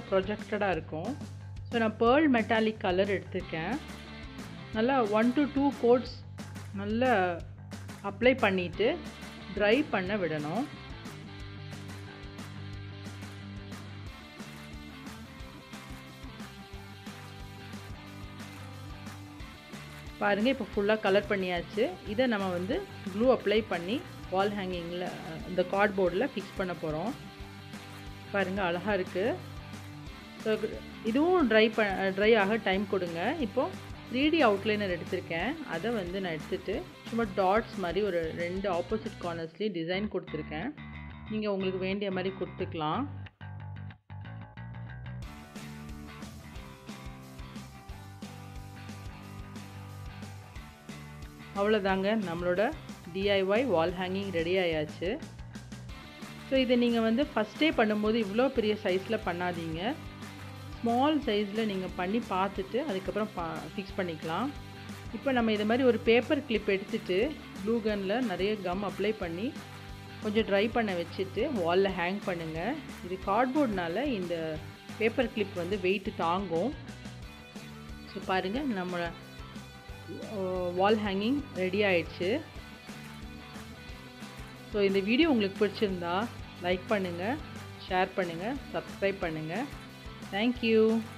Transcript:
ப்ரொஜெக்டடாக இருக்கும் ஸோ நான் pearl metallic colour எடுத்திருக்கேன் நல்லா ஒன் டு டூ கோட்ஸ் நல்லா அப்ளை பண்ணிவிட்டு ட்ரை பண்ண விடணும் பாருங்கள் இப்போ ஃபுல்லாக கலர் பண்ணியாச்சு இதை நம்ம வந்து க்ளூ அப்ளை பண்ணி வால் ஹேங்கிங்கில் இந்த கார்ட்போர்டில் ஃபிக்ஸ் பண்ண போகிறோம் பாருங்கள் அழகாக இருக்குது ஸோ இதுவும் ட்ரை ப ட்ரை ஆக டைம் கொடுங்க இப்போது த்ரீ டி அவுட்லைனர் எடுத்திருக்கேன் அதை வந்து நான் எடுத்துகிட்டு சும்மா டாட்ஸ் மாதிரி ஒரு ரெண்டு ஆப்போசிட் கார்னர்ஸ்லேயும் டிசைன் கொடுத்துருக்கேன் நீங்கள் உங்களுக்கு வேண்டிய மாதிரி கொடுத்துக்கலாம் அவ்வளோதாங்க நம்மளோட டிஐஒய் வால் ஹேங்கிங் ரெடி ஆயாச்சு ஸோ இதை நீங்கள் வந்து ஃபஸ்ட்டே பண்ணும்போது இவ்வளோ பெரிய சைஸில் பண்ணாதீங்க ஸ்மால் சைஸில் நீங்கள் பண்ணி பார்த்துட்டு அதுக்கப்புறம் பா ஃபிக்ஸ் பண்ணிக்கலாம் இப்போ நம்ம இது மாதிரி ஒரு பேப்பர் கிளிப் எடுத்துகிட்டு ப்ளூ கனில் நிறைய கம் அப்ளை பண்ணி கொஞ்சம் ட்ரை பண்ண வச்சுட்டு வாலில் ஹேங் பண்ணுங்கள் இது கார்ட்போர்ட்னால இந்த பேப்பர் கிளிப் வந்து வெயிட்டு தாங்கும் ஸோ பாருங்கள் நம்ம வால் ஹேங்கிங் ரெடி ஆயிடுச்சு ஸோ இந்த வீடியோ உங்களுக்கு பிடிச்சிருந்தா லைக் பண்ணுங்கள் ஷேர் பண்ணுங்கள் சப்ஸ்கிரைப் பண்ணுங்கள் தேங்க்யூ